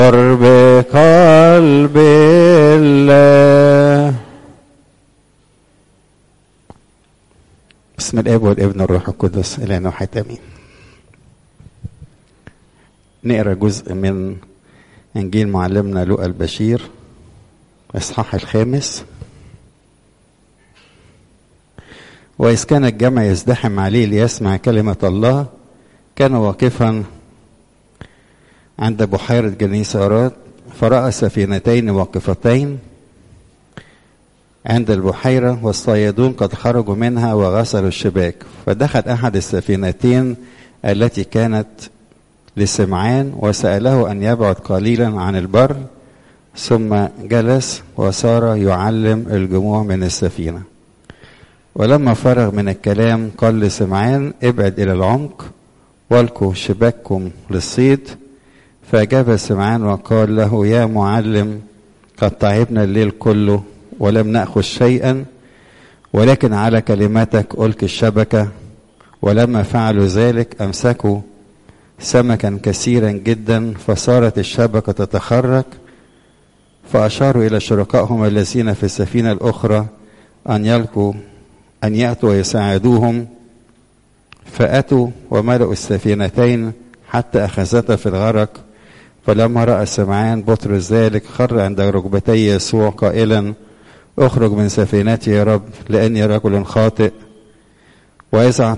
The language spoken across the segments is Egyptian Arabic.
بقلب الله بسم الاب والابن والروح القدس الى واحد امين نقرا جزء من انجيل معلمنا لوقا البشير اصحاح الخامس واذ كان الجمع يزدحم عليه ليسمع كلمه الله كان واقفا عند بحيرة جنيسارات فرأى سفينتين واقفتين عند البحيرة والصيادون قد خرجوا منها وغسلوا الشباك فدخل أحد السفينتين التي كانت لسمعان وسأله أن يبعد قليلا عن البر ثم جلس وصار يعلم الجموع من السفينة ولما فرغ من الكلام قال لسمعان ابعد إلى العمق والقوا شباككم للصيد فأجاب سمعان وقال له يا معلم قد تعبنا الليل كله ولم نأخذ شيئا ولكن على كلمتك ألقي الشبكة ولما فعلوا ذلك أمسكوا سمكا كثيرا جدا فصارت الشبكة تتخرج فأشاروا إلى شركائهم الذين في السفينة الأخرى أن يلقوا أن يأتوا ويساعدوهم فأتوا وملأوا السفينتين حتى أخذتا في الغرق فلما رأى سمعان بطرس ذلك خر عند ركبتي يسوع قائلا اخرج من سفينتي يا رب لأني رجل خاطئ وإذا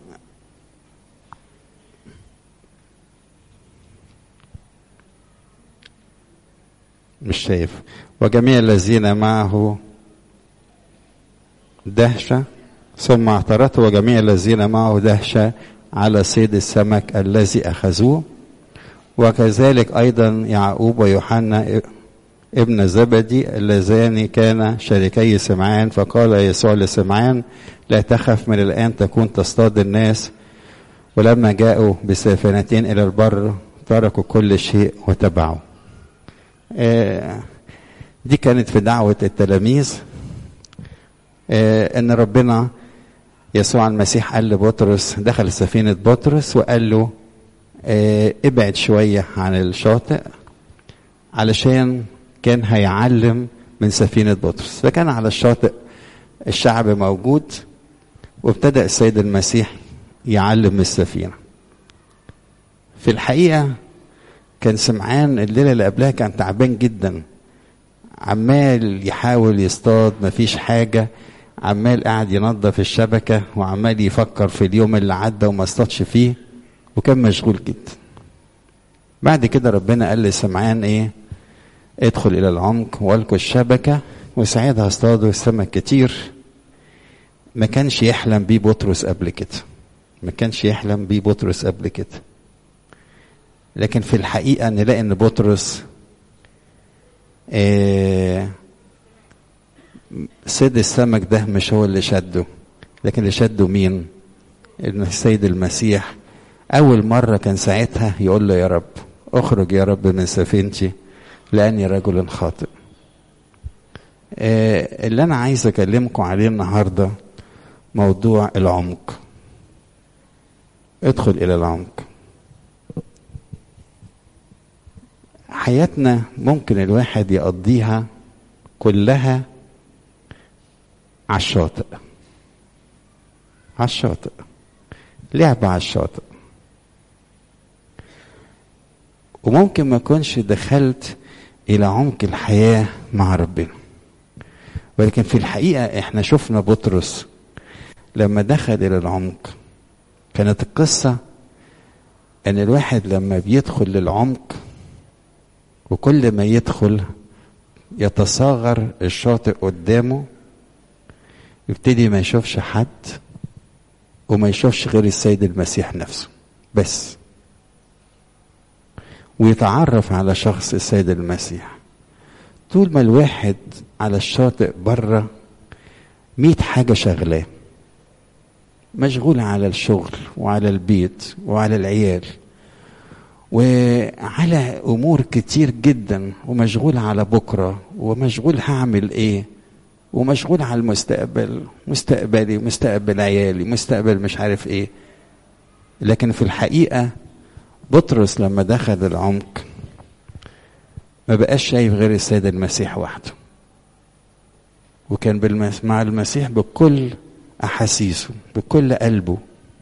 مش شايف وجميع الذين معه دهشة ثم اعترته وجميع الذين معه دهشة على صيد السمك الذي أخذوه وكذلك أيضا يعقوب ويوحنا ابن زبدي اللذان كان شريكي سمعان فقال يسوع لسمعان لا تخف من الآن تكون تصطاد الناس ولما جاءوا بسفينتين إلى البر تركوا كل شيء وتبعوا دي كانت في دعوة التلاميذ ان ربنا يسوع المسيح قال لبطرس دخل سفينة بطرس وقال له ابعد شوية عن الشاطئ علشان كان هيعلم من سفينة بطرس فكان على الشاطئ الشعب موجود وابتدأ السيد المسيح يعلم من السفينة في الحقيقة كان سمعان الليلة اللي قبلها كان تعبان جدا عمال يحاول يصطاد مفيش حاجة عمال قاعد ينظف الشبكة وعمال يفكر في اليوم اللي عدى وما اصطادش فيه وكان مشغول جدا بعد كده ربنا قال لسمعان ايه ادخل الى العمق والقوا الشبكة وساعتها اصطادوا سمك كتير ما كانش يحلم بيه بطرس قبل كده ما كانش يحلم بيه بطرس قبل كده لكن في الحقيقة نلاقي ان بطرس آه صيد السمك ده مش هو اللي شده لكن اللي شده مين السيد المسيح أول مرة كان ساعتها يقول له يا رب اخرج يا رب من سفينتي لأني رجل خاطئ آه اللي أنا عايز أكلمكم عليه النهاردة موضوع العمق ادخل إلى العمق حياتنا ممكن الواحد يقضيها كلها على الشاطئ على الشاطئ لعبة على الشاطئ وممكن ما كنش دخلت إلى عمق الحياة مع ربنا ولكن في الحقيقة احنا شفنا بطرس لما دخل إلى العمق كانت القصة ان الواحد لما بيدخل للعمق وكل ما يدخل يتصاغر الشاطئ قدامه يبتدي ما يشوفش حد وما يشوفش غير السيد المسيح نفسه بس ويتعرف على شخص السيد المسيح طول ما الواحد على الشاطئ بره ميت حاجة شغلاه مشغول على الشغل وعلى البيت وعلى العيال وعلى امور كتير جدا ومشغول على بكره ومشغول هعمل ايه ومشغول على المستقبل مستقبلي مستقبل عيالي مستقبل مش عارف ايه لكن في الحقيقه بطرس لما دخل العمق ما بقاش شايف غير السيد المسيح وحده وكان بالمس... مع المسيح بكل احاسيسه بكل قلبه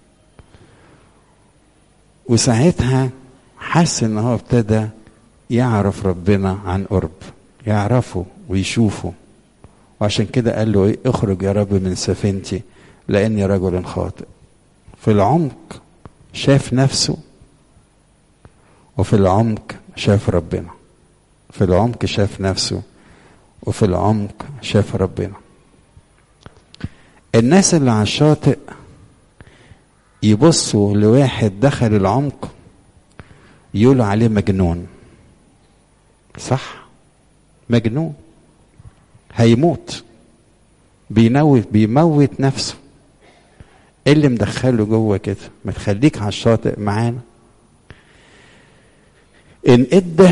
وساعتها حس ان هو ابتدى يعرف ربنا عن قرب يعرفه ويشوفه وعشان كده قال له ايه اخرج يا رب من سفينتي لاني رجل خاطئ في العمق شاف نفسه وفي العمق شاف ربنا في العمق شاف نفسه وفي العمق شاف ربنا الناس اللي على الشاطئ يبصوا لواحد دخل العمق يقولوا عليه مجنون صح مجنون هيموت بيموت بيموت نفسه ايه اللي مدخله جوه كده ما تخليك على الشاطئ معانا ان ادى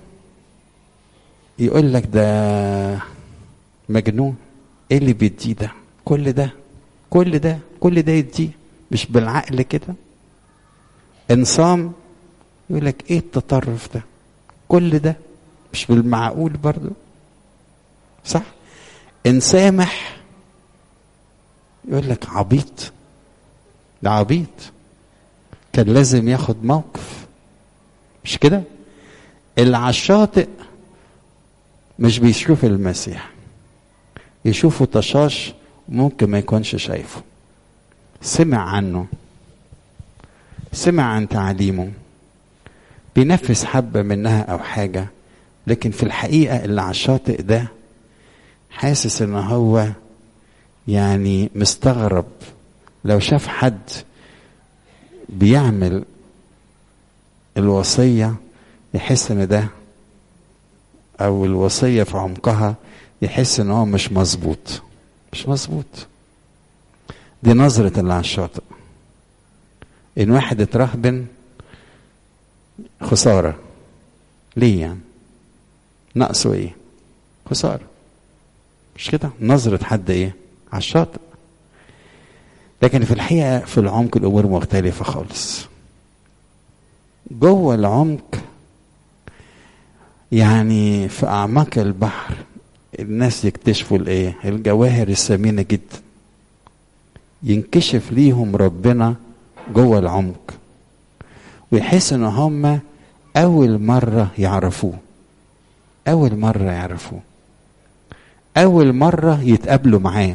يقول لك ده مجنون ايه اللي بيديه ده كل ده كل ده كل ده يديه مش بالعقل كده ان صام يقول لك ايه التطرف ده كل ده مش بالمعقول برضو صح ان سامح يقول لك عبيط ده عبيط كان لازم ياخد موقف مش كده اللي على الشاطئ مش بيشوف المسيح يشوفه طشاش ممكن ما يكونش شايفه سمع عنه سمع عن تعليمه بينفذ حبة منها أو حاجة لكن في الحقيقة اللي على الشاطئ ده حاسس إن هو يعني مستغرب لو شاف حد بيعمل الوصية يحس إن ده أو الوصية في عمقها يحس إن هو مش مظبوط مش مظبوط دي نظرة اللي على الشاطئ إن واحد اترهبن خسارة ليه يعني نقصه ايه خسارة مش كده نظرة حد ايه على الشاطئ لكن في الحقيقة في العمق الأمور مختلفة خالص جوه العمق يعني في أعماق البحر الناس يكتشفوا الايه الجواهر الثمينة جدا ينكشف ليهم ربنا جوه العمق ويحس ان هم اول مرة يعرفوه اول مرة يعرفوه اول مرة يتقابلوا معاه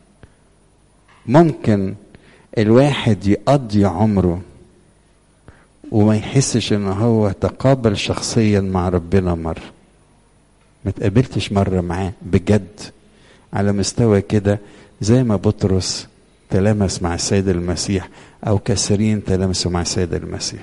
ممكن الواحد يقضي عمره وما يحسش ان هو تقابل شخصيا مع ربنا مرة ما تقابلتش مرة معاه بجد على مستوى كده زي ما بطرس تلامس مع السيد المسيح او كثيرين تلامسوا مع السيد المسيح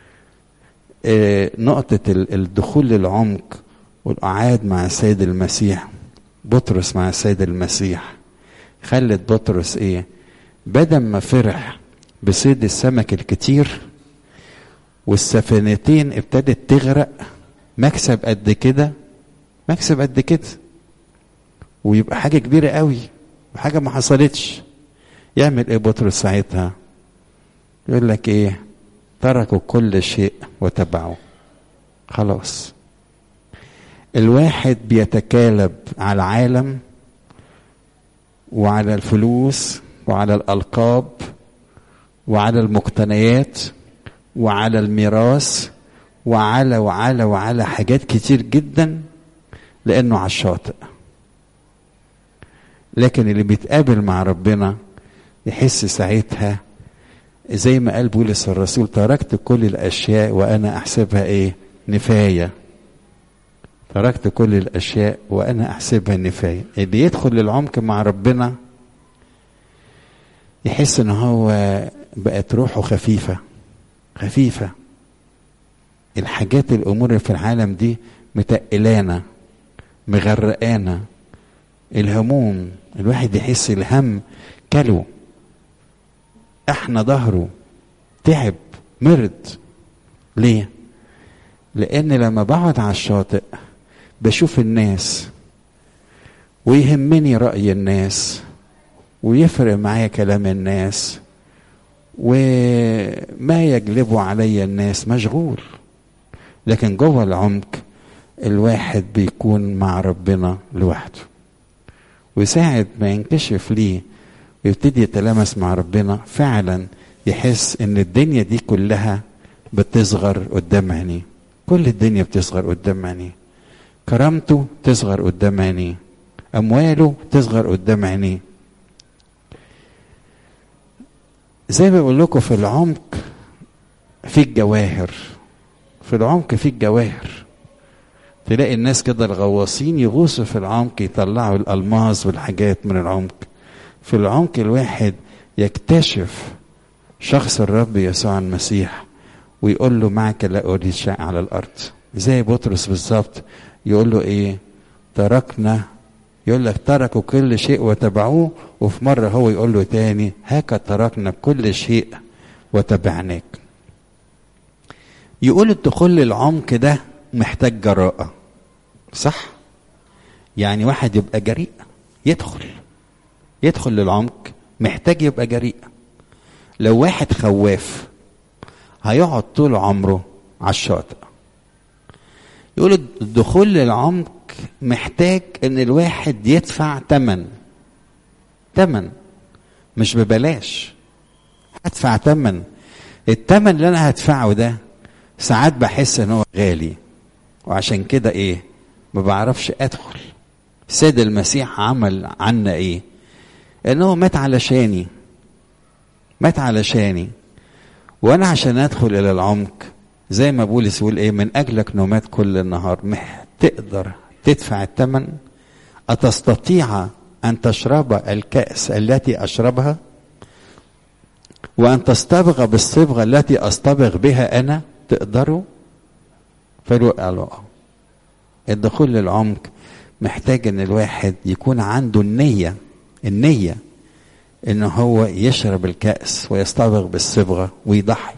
نقطة الدخول للعمق والقعاد مع السيد المسيح بطرس مع السيد المسيح خلت بطرس ايه بدل ما فرح بصيد السمك الكتير والسفينتين ابتدت تغرق مكسب قد كده مكسب قد كده ويبقى حاجة كبيرة قوي وحاجة ما حصلتش يعمل ايه بطرس ساعتها يقول لك ايه تركوا كل شيء وتبعوا خلاص الواحد بيتكالب على العالم وعلى الفلوس وعلى الألقاب وعلى المقتنيات وعلى الميراث وعلى وعلى وعلى حاجات كتير جدا لأنه على الشاطئ لكن اللي بيتقابل مع ربنا يحس ساعتها زي ما قال بولس الرسول تركت كل الاشياء وانا احسبها ايه نفايه تركت كل الاشياء وانا احسبها نفايه اللي يدخل للعمق مع ربنا يحس ان هو بقت روحه خفيفه خفيفه الحاجات الامور اللي في العالم دي متقلانا مغرقانا الهموم الواحد يحس الهم كلو احنا ظهره تعب مرض ليه لان لما بقعد على الشاطئ بشوف الناس ويهمني راي الناس ويفرق معايا كلام الناس وما يجلبه علي الناس مشغول لكن جوه العمق الواحد بيكون مع ربنا لوحده وساعة ما ينكشف ليه ويبتدي يتلامس مع ربنا فعلا يحس ان الدنيا دي كلها بتصغر قدام عينيه كل الدنيا بتصغر قدام عينيه كرامته تصغر قدام عينيه امواله تصغر قدام عينيه زي ما بقول لكم في العمق في الجواهر في العمق في الجواهر تلاقي الناس كده الغواصين يغوصوا في العمق يطلعوا الالماس والحاجات من العمق في العمق الواحد يكتشف شخص الرب يسوع المسيح ويقول له معك لا اريد شيء على الارض زي بطرس بالظبط يقول له ايه تركنا يقول لك تركوا كل شيء وتبعوه وفي مرة هو يقول له تاني هكا تركنا كل شيء وتبعناك يقول الدخول للعمق ده محتاج جراءة صح يعني واحد يبقى جريء يدخل يدخل للعمق محتاج يبقى جريء لو واحد خواف هيقعد طول عمره على الشاطئ يقول الدخول للعمق محتاج ان الواحد يدفع تمن تمن مش ببلاش هدفع تمن التمن اللي انا هدفعه ده ساعات بحس ان هو غالي وعشان كده ايه ما بعرفش ادخل السيد المسيح عمل عنا ايه انه مات علشاني مات علشاني وانا عشان ادخل الى العمق زي ما بولس يقول ايه من اجلك نمات كل النهار مح تقدر تدفع الثمن أتستطيع أن تشرب الكأس التي أشربها وأن تصطبغ بالصبغة التي أصطبغ بها أنا تقدروا فقالوا الدخول للعمق محتاج ان الواحد يكون عنده النية النية ان هو يشرب الكأس ويصطبغ بالصبغة ويضحي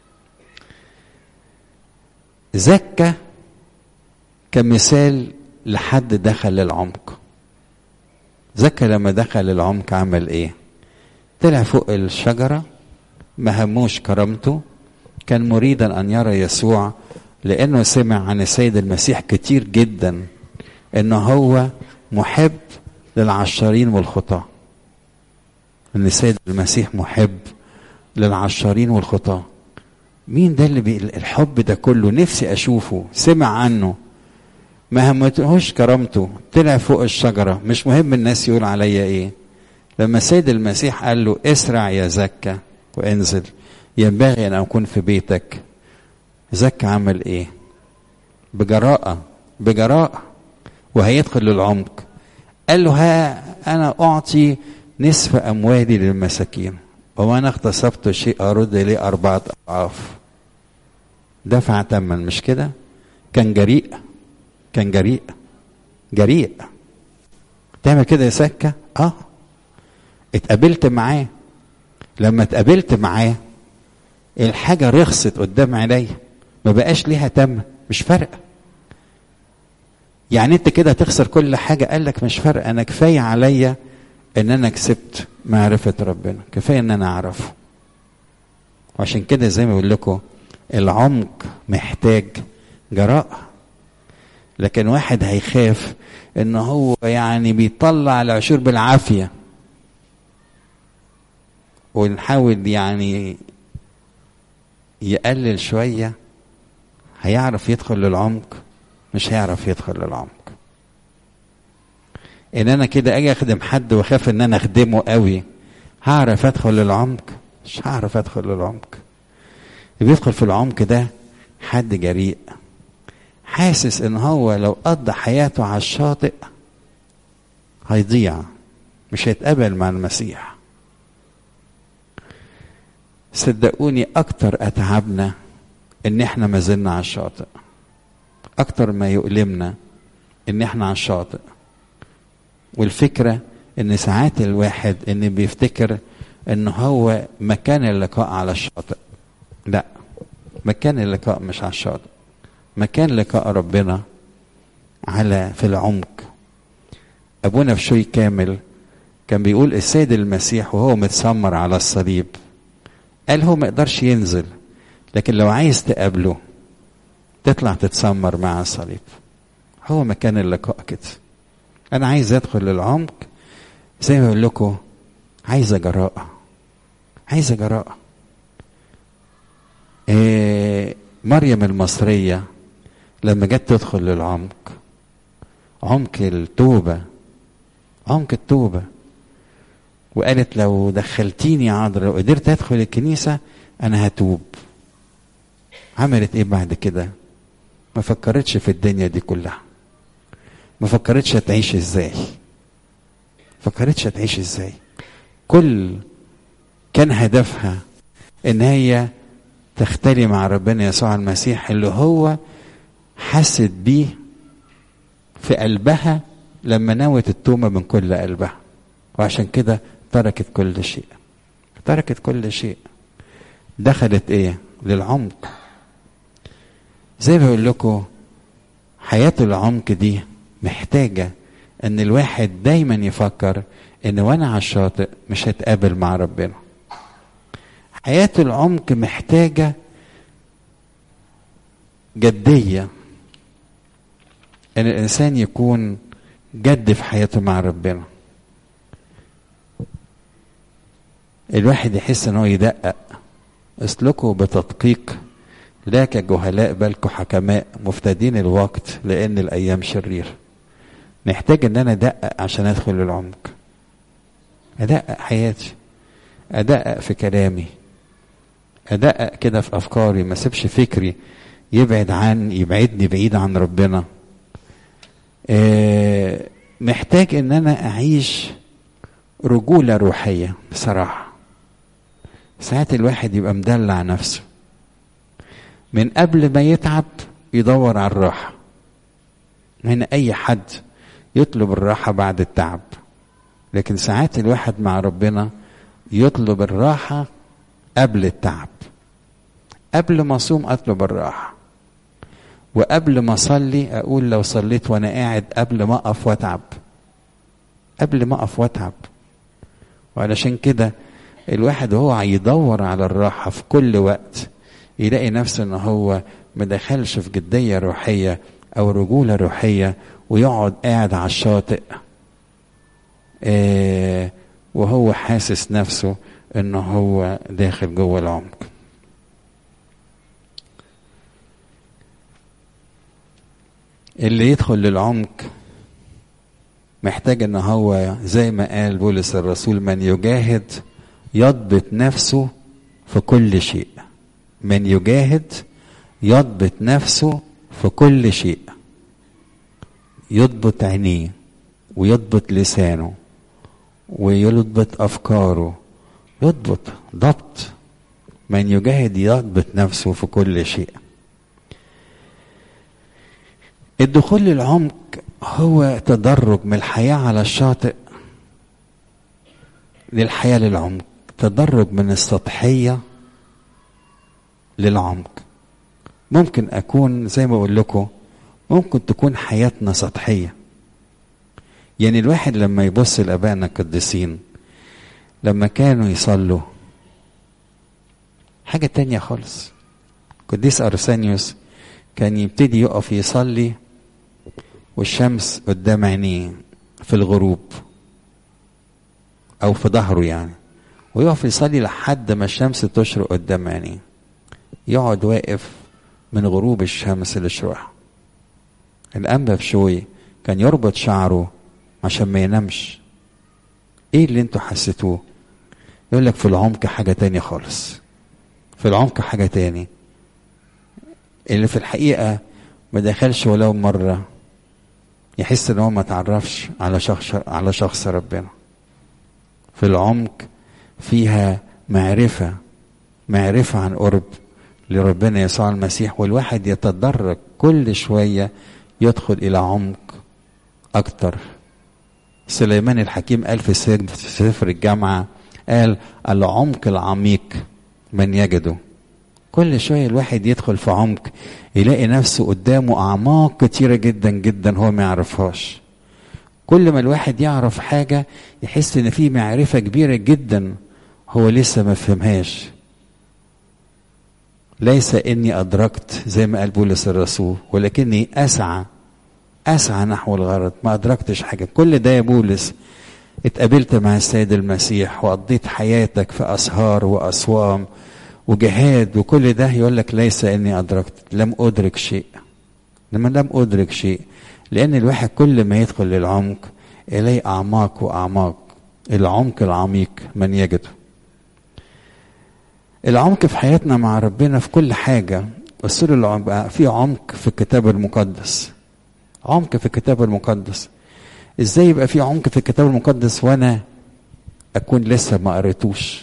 زكى كمثال لحد دخل العمق زكى لما دخل العمق عمل ايه طلع فوق الشجرة ما هموش كرامته كان مريدا ان يرى يسوع لانه سمع عن السيد المسيح كتير جدا ان هو محب للعشارين والخطاة ان السيد المسيح محب للعشارين والخطاة مين ده اللي بي الحب ده كله نفسي اشوفه سمع عنه ما همتهوش كرامته طلع فوق الشجره مش مهم الناس يقول عليا ايه لما السيد المسيح قال له اسرع يا زكا وانزل ينبغي ان اكون في بيتك زكا عمل ايه بجراءة بجراءة وهيدخل للعمق قال له ها انا اعطي نصف اموالي للمساكين وانا اغتصبت شيء ارد اليه اربعة اضعاف دفع ثمن مش كده كان جريء كان جريء جريء تعمل كده يا سكة اه اتقابلت معاه لما اتقابلت معاه الحاجة رخصت قدام عينيا ما بقاش ليها تمن مش فارقة يعني انت كده تخسر كل حاجة قال لك مش فارقة انا كفاية عليا ان انا كسبت معرفة ربنا كفاية ان انا اعرفه وعشان كده زي ما بقول لكم العمق محتاج جراءة لكن واحد هيخاف ان هو يعني بيطلع العشور بالعافية ونحاول يعني يقلل شوية هيعرف يدخل للعمق مش هيعرف يدخل للعمق ان انا كده اجي اخدم حد واخاف ان انا اخدمه قوي هعرف ادخل للعمق مش هعرف ادخل للعمق اللي بيدخل في العمق ده حد جريء حاسس ان هو لو قضى حياته على الشاطئ هيضيع مش هيتقابل مع المسيح صدقوني اكتر اتعبنا ان احنا ما زلنا على الشاطئ اكتر ما يؤلمنا ان احنا على الشاطئ والفكره ان ساعات الواحد ان بيفتكر ان هو مكان اللقاء على الشاطئ لا مكان اللقاء مش على الشاطئ مكان لقاء ربنا على في العمق ابونا في شوي كامل كان بيقول السيد المسيح وهو متسمر على الصليب قال هو ما يقدرش ينزل لكن لو عايز تقابله تطلع تتسمر مع الصليب هو مكان اللقاء كده انا عايز ادخل للعمق زي ما بقول لكم عايزه جراءه عايزه جراءه إيه مريم المصريه لما جت تدخل للعمق عمق التوبه عمق التوبه وقالت لو دخلتيني يا عذراء لو قدرت ادخل الكنيسه انا هتوب عملت ايه بعد كده ما فكرتش في الدنيا دي كلها ما فكرتش هتعيش ازاي فكرتش هتعيش ازاي كل كان هدفها ان هي تختلي مع ربنا يسوع المسيح اللي هو حست بيه في قلبها لما نوت التوبة من كل قلبها وعشان كده تركت كل شيء تركت كل شيء دخلت ايه للعمق زي ما بقول لكم حياة العمق دي محتاجة ان الواحد دايما يفكر ان وانا على الشاطئ مش هتقابل مع ربنا حياة العمق محتاجة جدية ان الانسان يكون جد في حياته مع ربنا الواحد يحس ان هو يدقق اسلكوا بتدقيق لا كجهلاء بل كحكماء مفتدين الوقت لان الايام شرير محتاج ان انا ادقق عشان ادخل العمق ادقق حياتي ادقق في كلامي ادقق كده في افكاري ما اسيبش فكري يبعد عن يبعدني بعيد عن ربنا آه محتاج ان انا اعيش رجوله روحيه بصراحه ساعات الواحد يبقى مدلع نفسه من قبل ما يتعب يدور على الراحه هنا اي حد يطلب الراحه بعد التعب لكن ساعات الواحد مع ربنا يطلب الراحه قبل التعب قبل ما اصوم اطلب الراحه وقبل ما اصلي اقول لو صليت وانا قاعد قبل ما اقف واتعب قبل ما اقف واتعب وعلشان كده الواحد وهو يدور على الراحة في كل وقت يلاقي نفسه ان هو ما دخلش في جدية روحية او رجولة روحية ويقعد قاعد على الشاطئ آه وهو حاسس نفسه ان هو داخل جوه العمق اللي يدخل للعمق محتاج ان هو زي ما قال بولس الرسول من يجاهد يضبط نفسه في كل شيء من يجاهد يضبط نفسه في كل شيء يضبط عينيه ويضبط لسانه ويضبط افكاره يضبط ضبط من يجاهد يضبط نفسه في كل شيء الدخول للعمق هو تدرج من الحياة على الشاطئ للحياة للعمق تدرج من السطحية للعمق ممكن أكون زي ما أقول لكم ممكن تكون حياتنا سطحية يعني الواحد لما يبص لأبائنا القديسين لما كانوا يصلوا حاجة تانية خالص قديس أرسانيوس كان يبتدي يقف يصلي والشمس قدام عينيه في الغروب او في ظهره يعني ويقف يصلي لحد ما الشمس تشرق قدام عينيه يقعد واقف من غروب الشمس لشروقها الانبا بشوي كان يربط شعره عشان ما ينامش ايه اللي انتوا حسيتوه يقول لك في العمق حاجه تانية خالص في العمق حاجه تاني اللي في الحقيقه ما دخلش ولو مره يحس ان هو ما تعرفش على شخص على شخص ربنا في العمق فيها معرفة معرفة عن قرب لربنا يسوع المسيح والواحد يتدرج كل شوية يدخل إلى عمق أكتر سليمان الحكيم قال في سفر الجامعة قال العمق العميق من يجده كل شوية الواحد يدخل في عمق يلاقي نفسه قدامه أعماق كتيرة جدا جدا هو ما يعرفهاش كل ما الواحد يعرف حاجة يحس إن في معرفة كبيرة جدا هو لسه ما فهمهاش ليس إني أدركت زي ما قال بولس الرسول ولكني أسعى اسعى نحو الغرض ما ادركتش حاجه كل ده يا بولس اتقابلت مع السيد المسيح وقضيت حياتك في اسهار واصوام وجهاد وكل ده يقول لك ليس اني ادركت لم ادرك شيء لما لم ادرك شيء لان الواحد كل ما يدخل للعمق اليه اعماق واعماق العمق العميق من يجده العمق في حياتنا مع ربنا في كل حاجة بس بقى في عمق في الكتاب المقدس عمق في الكتاب المقدس ازاي يبقى في عمق في الكتاب المقدس وانا اكون لسه ما قريتوش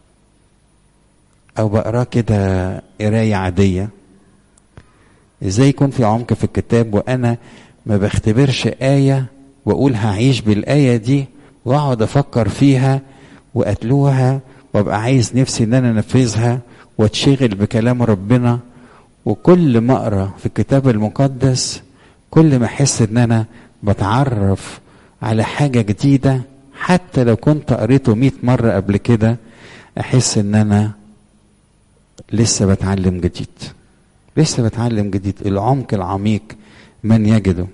او بقراه كده قرايه عاديه ازاي يكون في عمق في الكتاب وانا ما بختبرش ايه واقول هعيش بالايه دي واقعد افكر فيها واتلوها وابقى عايز نفسي ان انا انفذها واتشغل بكلام ربنا وكل ما اقرا في الكتاب المقدس كل ما احس ان انا بتعرف على حاجه جديده حتى لو كنت قريته مئة مرة قبل كده أحس إن أنا لسه بتعلم جديد لسه بتعلم جديد العمق العميق من يجده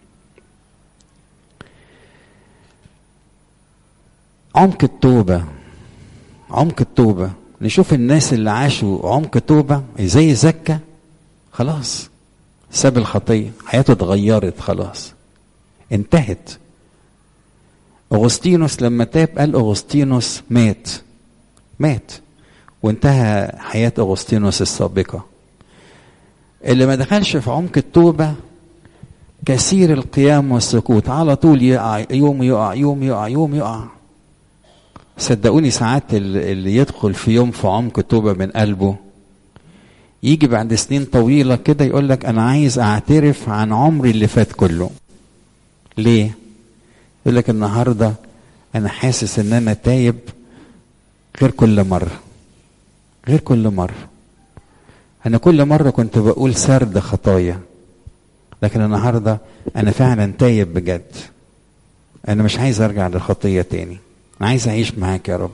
عمق التوبة عمق التوبة نشوف الناس اللي عاشوا عمق توبة زي زكا خلاص ساب الخطية حياته اتغيرت خلاص انتهت أغسطينوس لما تاب قال أغسطينوس مات مات وانتهى حياة أغسطينوس السابقة اللي ما دخلش في عمق التوبة كثير القيام والسكوت على طول يقع يوم يقع يوم يقع يوم يقع صدقوني ساعات اللي يدخل في يوم في عمق التوبة من قلبه يجي بعد سنين طويلة كده يقول لك أنا عايز أعترف عن عمري اللي فات كله ليه؟ يقول لك النهاردة أنا حاسس إن أنا تايب غير كل مرة غير كل مرة أنا كل مرة كنت بقول سرد خطايا لكن النهاردة أنا فعلا تايب بجد أنا مش عايز أرجع للخطية تاني أنا عايز أعيش معاك يا رب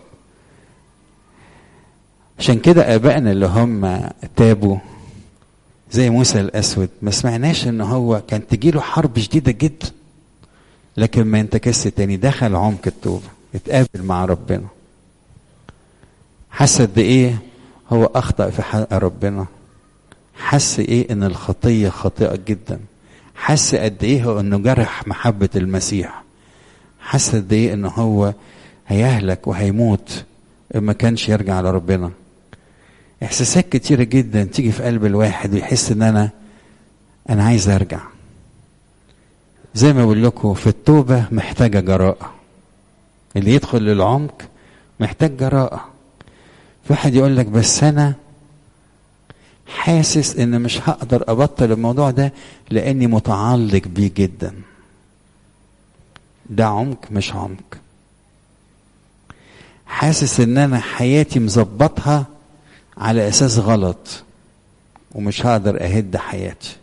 عشان كده آبائنا اللي هم تابوا زي موسى الأسود ما سمعناش إن هو كان تجيله حرب شديدة جدا لكن ما ينتكس تاني دخل عمق التوبة اتقابل مع ربنا حس قد ايه هو اخطا في حق ربنا حس ايه ان الخطيه خاطئه جدا حس قد ايه هو انه جرح محبه المسيح حس قد ايه ان هو هيهلك وهيموت ما كانش يرجع لربنا احساسات كتيره جدا تيجي في قلب الواحد ويحس ان انا انا عايز ارجع زي ما بقول لكم في التوبه محتاجه جراءه اللي يدخل للعمق محتاج جراءه في واحد يقول لك بس انا حاسس ان مش هقدر ابطل الموضوع ده لاني متعلق بيه جدا ده عمق مش عمق حاسس ان انا حياتي مظبطها على اساس غلط ومش هقدر اهد حياتي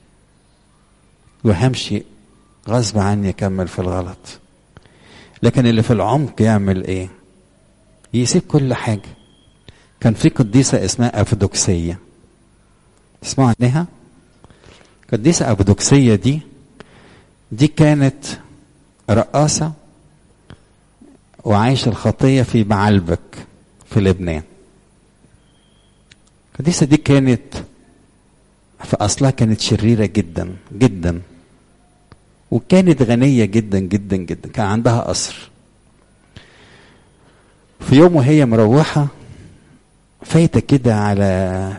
وهمشي غصب عني اكمل في الغلط لكن اللي في العمق يعمل ايه يسيب كل حاجه كان في قديسة اسمها أفدوكسية تسمعوا عنها؟ قديسة أفدوكسية دي دي كانت رقاصة وعايشة الخطية في معلبك في لبنان القديسة دي كانت في أصلها كانت شريرة جدا جدا وكانت غنية جدا جدا جدا كان عندها قصر في يوم وهي مروحة فايتة كده على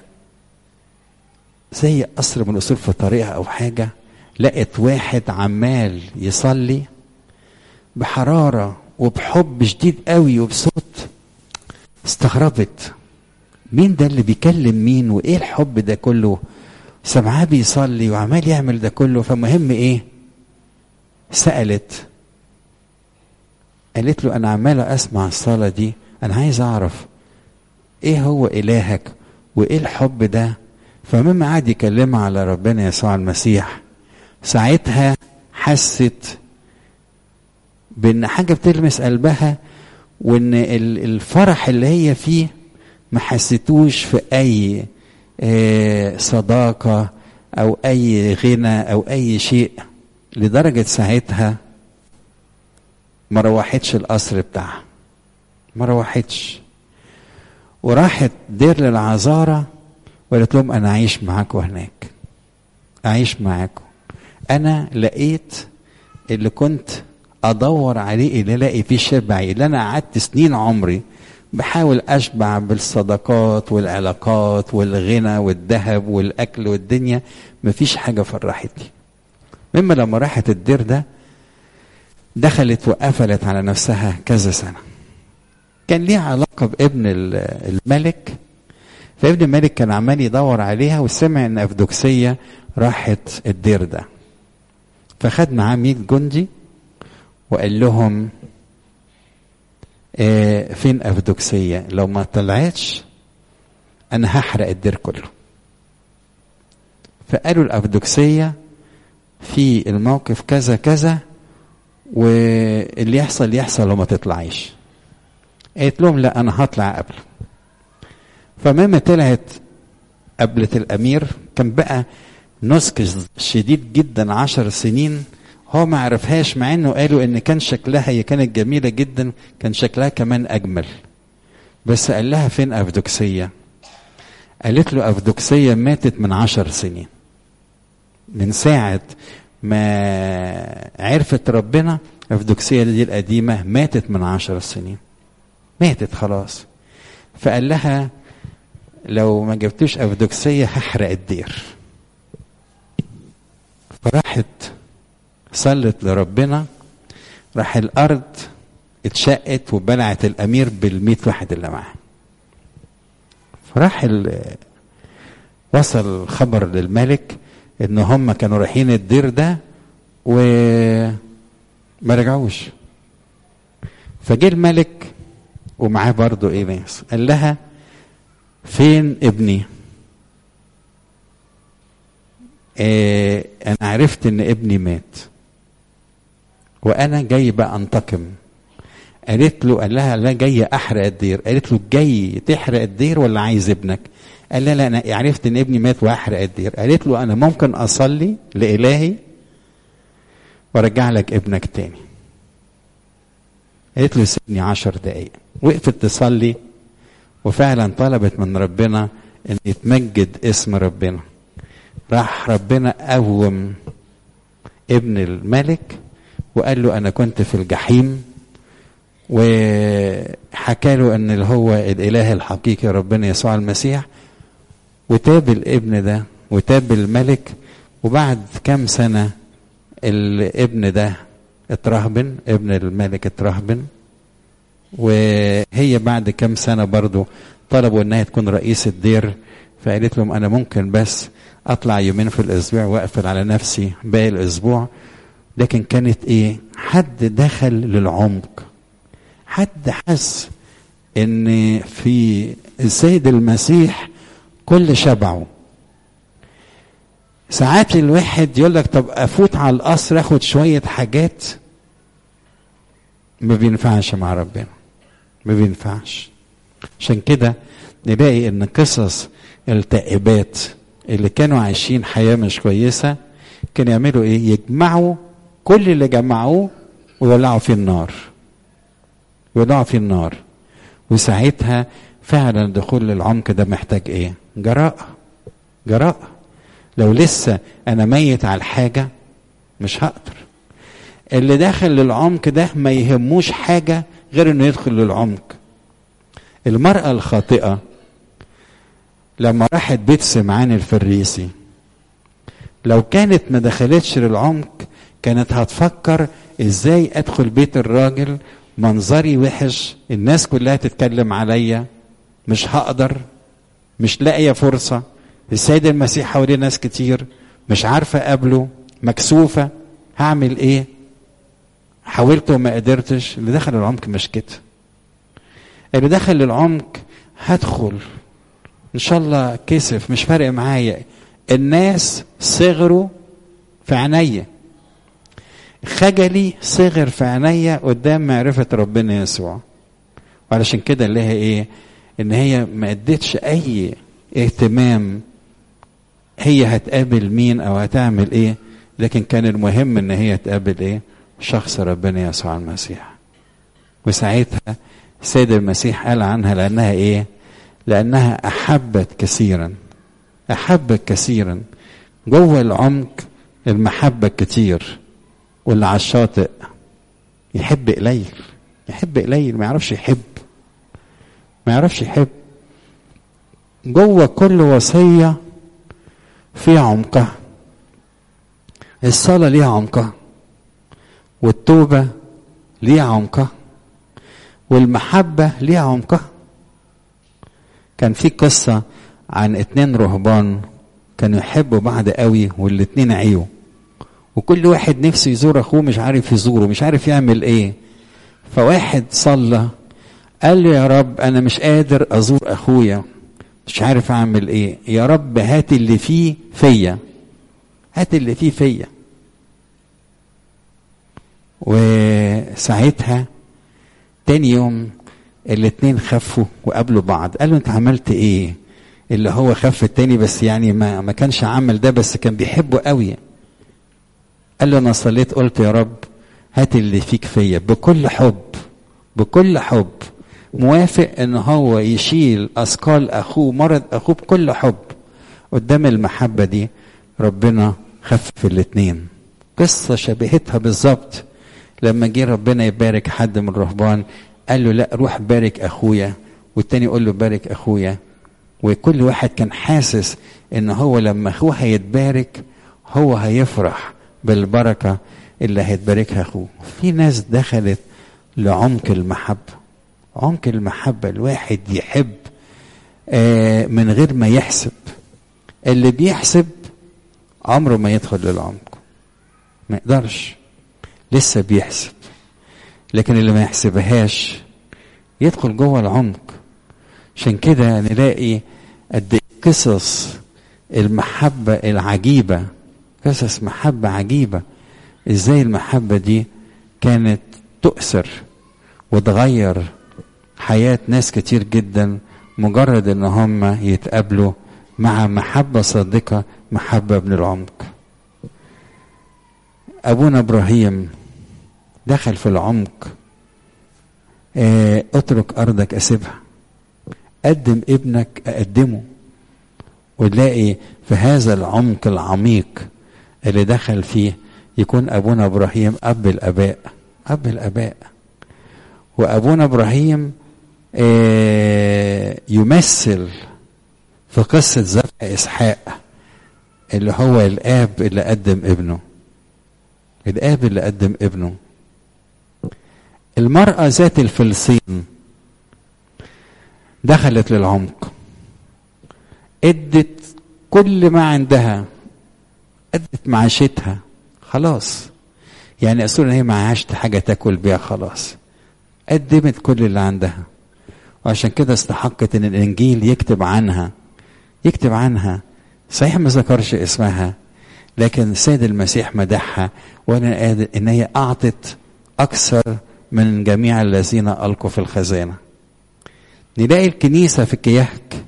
زي قصر من الأصول في طريقها أو حاجة لقت واحد عمال يصلي بحرارة وبحب شديد قوي وبصوت استغربت مين ده اللي بيكلم مين وايه الحب ده كله سمعاه بيصلي وعمال يعمل ده كله فمهم ايه سألت قالت له انا عمالة اسمع الصلاة دي انا عايز اعرف ايه هو الهك وايه الحب ده فمما قعد يكلمها على ربنا يسوع المسيح ساعتها حست بان حاجه بتلمس قلبها وان الفرح اللي هي فيه ما حسيتوش في اي صداقه او اي غنى او اي شيء لدرجة ساعتها ما روحتش القصر بتاعها ما روحتش وراحت دير للعذارة وقالت لهم أنا أعيش معاكم هناك أعيش معاكم أنا لقيت اللي كنت أدور عليه اللي ألاقي فيه شبعي اللي أنا قعدت سنين عمري بحاول أشبع بالصدقات والعلاقات والغنى والذهب والأكل والدنيا مفيش حاجة فرحتني مما لما راحت الدير ده دخلت وقفلت على نفسها كذا سنة كان ليها علاقة بابن الملك فابن الملك كان عمال يدور عليها وسمع ان افدوكسية راحت الدير ده فخد معاه 100 جندي وقال لهم آه فين افدوكسية لو ما طلعتش انا هحرق الدير كله فقالوا الافدوكسية في الموقف كذا كذا واللي يحصل يحصل لو ما تطلعيش قالت لهم لا انا هطلع قبل فماما طلعت قبلة الامير كان بقى نسك شديد جدا عشر سنين هو ما عرفهاش مع انه قالوا ان كان شكلها هي كانت جميلة جدا كان شكلها كمان اجمل بس قال لها فين افدوكسية قالت له افدوكسية ماتت من عشر سنين من ساعة ما عرفت ربنا افدوكسية دي القديمة ماتت من عشر سنين ماتت خلاص فقال لها لو ما جبتوش افدوكسية هحرق الدير فراحت صلت لربنا راح الارض اتشقت وبلعت الامير بالميت واحد اللي معاه فراح وصل خبر للملك ان هم كانوا رايحين الدير ده وما رجعوش فجه الملك ومعاه برضه ايه ناس قال لها فين ابني آه انا عرفت ان ابني مات وانا جاي بقى انتقم قالت له قال لها لا جاي احرق الدير قالت له جاي تحرق الدير ولا عايز ابنك قال لا لا انا عرفت ان ابني مات واحرق الدير قالت له انا ممكن اصلي لالهي وارجع لك ابنك تاني قالت له سيبني عشر دقايق وقفت تصلي وفعلا طلبت من ربنا ان يتمجد اسم ربنا راح ربنا قوم ابن الملك وقال له انا كنت في الجحيم وحكى له ان اللي هو الاله الحقيقي ربنا يسوع المسيح وتاب الابن ده وتاب الملك وبعد كام سنة الابن ده اترهبن ابن الملك اترهبن وهي بعد كام سنة برضو طلبوا انها تكون رئيس الدير فقالت لهم انا ممكن بس اطلع يومين في الاسبوع واقفل على نفسي باقي الاسبوع لكن كانت ايه حد دخل للعمق حد حس ان في السيد المسيح كل شبعه ساعات الواحد يقول لك طب افوت على القصر اخد شويه حاجات ما بينفعش مع ربنا ما بينفعش عشان كده نلاقي ان قصص التائبات اللي كانوا عايشين حياه مش كويسه كانوا يعملوا ايه يجمعوا كل اللي جمعوه ويولعوا فيه النار يولعوا فيه النار وساعتها فعلا الدخول للعمق ده محتاج ايه جراءة جراءة لو لسه انا ميت على الحاجة مش هقدر اللي داخل للعمق ده ما يهموش حاجة غير انه يدخل للعمق المرأة الخاطئة لما راحت بيت سمعان الفريسي لو كانت ما دخلتش للعمق كانت هتفكر ازاي ادخل بيت الراجل منظري وحش الناس كلها تتكلم عليا مش هقدر مش لاقية فرصة السيد المسيح حواليه ناس كتير مش عارفة أقابله مكسوفة هعمل إيه حاولت وما قدرتش اللي دخل العمق مش كده اللي دخل للعمق هدخل إن شاء الله كسف مش فارق معايا الناس صغروا في عينيا خجلي صغر في عينيا قدام معرفة ربنا يسوع وعلشان كده اللي هي ايه ان هي ما ادتش اي اهتمام هي هتقابل مين او هتعمل ايه لكن كان المهم ان هي تقابل ايه شخص ربنا يسوع المسيح وساعتها السيد المسيح قال عنها لانها ايه لانها احبت كثيرا احبت كثيرا جوه العمق المحبه كتير واللي على الشاطئ يحب قليل يحب قليل ما يعرفش يحب ما يعرفش يحب جوه كل وصيه في عمقها الصلاه ليها عمقها والتوبه ليها عمقها والمحبه ليها عمقها كان في قصه عن اتنين رهبان كانوا يحبوا بعض قوي والاتنين عيوا وكل واحد نفسه يزور اخوه مش عارف يزوره مش عارف يعمل ايه فواحد صلى قال له يا رب انا مش قادر ازور اخويا مش عارف اعمل ايه يا رب هات اللي فيه فيا هات اللي فيه فيا وساعتها تاني يوم الاتنين خفوا وقابلوا بعض قالوا انت عملت ايه اللي هو خف التاني بس يعني ما, ما كانش عمل ده بس كان بيحبه قوي قال له انا صليت قلت يا رب هات اللي فيك فيا بكل حب بكل حب موافق ان هو يشيل اثقال اخوه مرض اخوه بكل حب قدام المحبه دي ربنا خفف الاتنين قصه شبهتها بالظبط لما جه ربنا يبارك حد من الرهبان قال له لا روح بارك اخويا والتاني يقول له بارك اخويا وكل واحد كان حاسس ان هو لما اخوه هيتبارك هو هيفرح بالبركه اللي هيتباركها اخوه في ناس دخلت لعمق المحبه عمق المحبه الواحد يحب آه من غير ما يحسب اللي بيحسب عمره ما يدخل للعمق ما يقدرش لسه بيحسب لكن اللي ما يحسبهاش يدخل جوه العمق عشان كده نلاقي قد قصص المحبة العجيبة قصص محبة عجيبة ازاي المحبة دي كانت تؤثر وتغير حياة ناس كتير جدا مجرد ان هم يتقابلوا مع محبة صادقة محبة من العمق ابونا ابراهيم دخل في العمق اه اترك ارضك اسيبها قدم ابنك اقدمه وتلاقي في هذا العمق العميق اللي دخل فيه يكون ابونا ابراهيم اب الاباء اب الاباء وابونا ابراهيم اه يمثل في قصه ذبح اسحاق اللي هو الاب اللي قدم ابنه الاب اللي قدم ابنه المراه ذات الفلسين دخلت للعمق ادت كل ما عندها ادت معاشتها خلاص يعني اصول ان هي معهاش حاجه تاكل بيها خلاص قدمت كل اللي عندها وعشان كده استحقت ان الانجيل يكتب عنها يكتب عنها صحيح ما ذكرش اسمها لكن السيد المسيح مدحها وانا قادر ان هي اعطت اكثر من جميع الذين القوا في الخزانه نلاقي الكنيسه في كيهك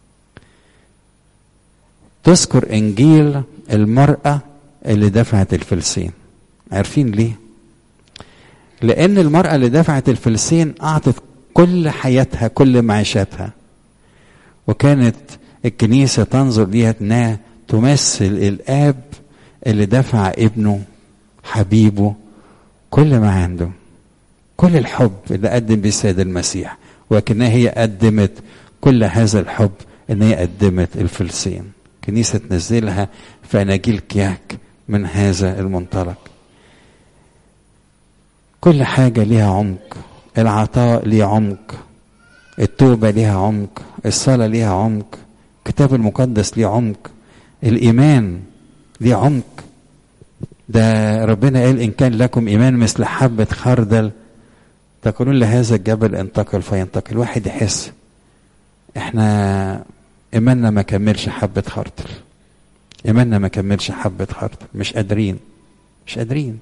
تذكر انجيل المراه اللي دفعت الفلسين عارفين ليه لان المراه اللي دفعت الفلسين اعطت كل حياتها كل معيشتها وكانت الكنيسه تنظر ليها انها تمثل الاب اللي دفع ابنه حبيبه كل ما عنده كل الحب اللي قدم به السيد المسيح ولكنها هي قدمت كل هذا الحب ان هي قدمت الفلسين كنيسه تنزلها في اناجيل كياك من هذا المنطلق كل حاجه ليها عمق العطاء ليه عمق التوبه ليها عمق الصلاه ليها عمق الكتاب المقدس ليه عمق الايمان ليه عمق ده ربنا قال ان كان لكم ايمان مثل حبه خردل تقولون لهذا الجبل انتقل فينتقل واحد يحس احنا ايماننا ما كملش حبه خردل ايماننا ما كملش حبه خردل مش قادرين مش قادرين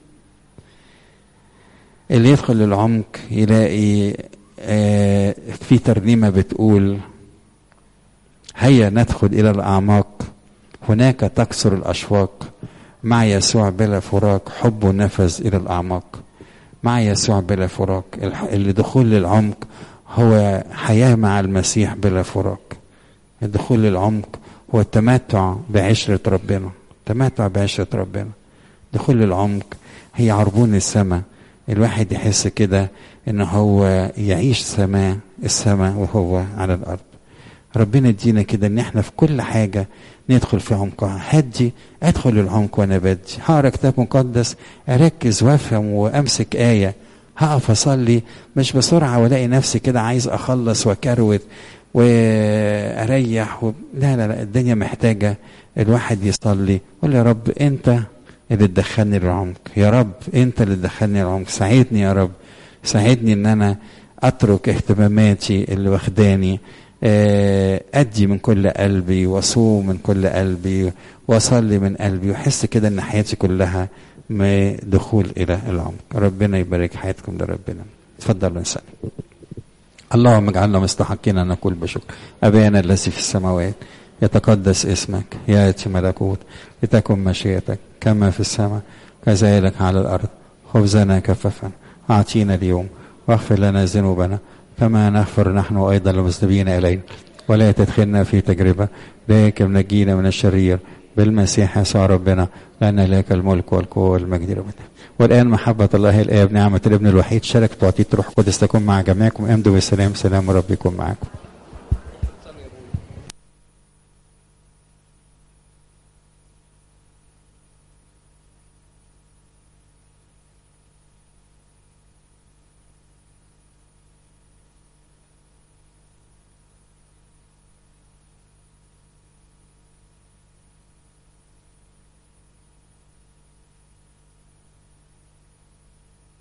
اللي يدخل للعمق يلاقي آه في ترنيمه بتقول هيا ندخل الى الاعماق هناك تكسر الاشواق مع يسوع بلا فراق حبه نفذ إلى الأعماق مع يسوع بلا فراق الدخول للعمق هو حياة مع المسيح بلا فراق الدخول للعمق هو التمتع بعشرة ربنا التمتع بعشرة ربنا دخول للعمق هي عربون السماء الواحد يحس كده ان هو يعيش سماء السماء وهو على الارض ربنا يدينا كده ان احنا في كل حاجة ندخل في عمقها هدي ادخل العمق وانا بدي هقرا كتاب مقدس اركز وافهم وامسك آية هقف اصلي مش بسرعة والاقي نفسي كده عايز اخلص واكروت واريح و... لا لا لا الدنيا محتاجة الواحد يصلي قول يا رب انت اللي تدخلني للعمق يا رب انت اللي تدخلني للعمق ساعدني يا رب ساعدني ان انا اترك اهتماماتي اللي واخداني ادي من كل قلبي واصوم من كل قلبي واصلي من قلبي واحس كده ان حياتي كلها دخول الى العمق ربنا يبارك حياتكم لربنا تفضلوا نسال اللهم اجعلنا مستحقين ان نقول بشكر ابانا الذي في السماوات يتقدس اسمك ياتي ملكوت لتكن مشيئتك كما في السماء كذلك على الارض خبزنا كففا اعطينا اليوم واغفر لنا ذنوبنا كما نغفر نحن ايضا المذنبين الينا ولا تدخلنا في تجربه لكن نجينا من الشرير بالمسيح يسوع ربنا لان لك الملك والقوه والمجد ربنا والان محبه الله الاب نعمه الابن الوحيد شركه وعطيه روح قدس تكون مع جميعكم امضوا بالسلام سلام ربكم معكم